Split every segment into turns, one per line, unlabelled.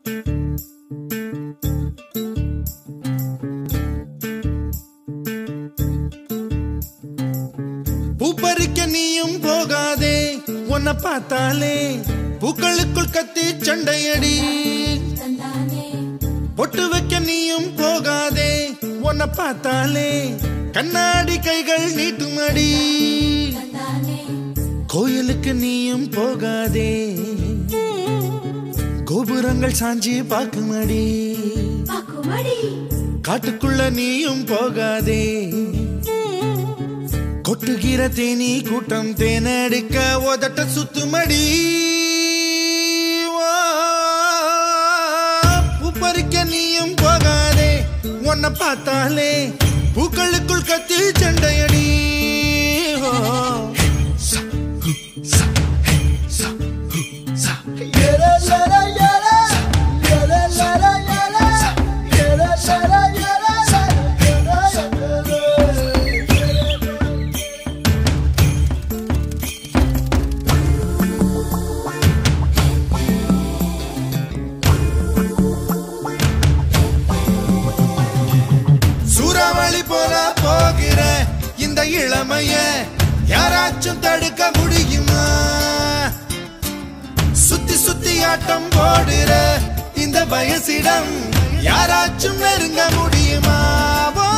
பூப்பறிக்க நீயும் போகாதே உன்னை பார்த்தாலே பூக்களுக்குள் கத்தி சண்டையடி பொட்டு வைக்க நீயும் போகாதே உன்னை பார்த்தாலே கண்ணாடி கைகள் நீட்டுமடி கோயிலுக்கு நீயும் போகாதே கோபுரங்கள் சாஞ்சி பார்க்குமடி காட்டுக்குள்ள நீயும் போகாதே கொட்டுகிற தேனி கூட்டம் தேனடிக்க உதட்ட சுத்துமடி வா, பூ பறிக்க நீயும் போகாதே உன்னை பார்த்தாலே பூக்களுக்குள் கத்தி சண்டையடி ஓ. சா, ஹு, சா, ஹே, சா, ஹு, சா. சூறாவளி போல போகிற இந்த இளமைய யாராச்சும் தடுக்க முடியுமா சுத்தி சுத்தி ஆட்டம் போடுற இந்த வயசிடம் யாராச்சும் நெருங்க முடியுமா வா.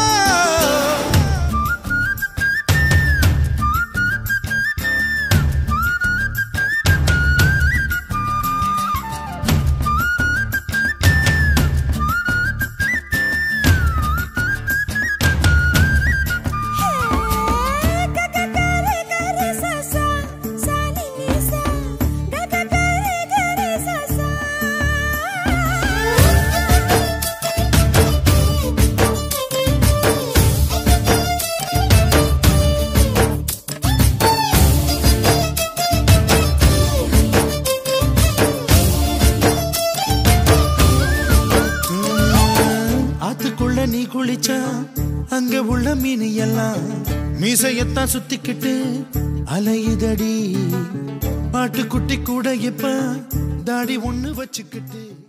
ஆத்துக்குள்ள நீ குளிச்சா அங்க உள்ள மீன் எல்லாம் மீசையத்தான் சுத்திக்கிட்டு அலையுதடி ஆட்டுக்குட்டி கூட இப்ப தாடி ஒண்ணு வச்சுக்கிட்டு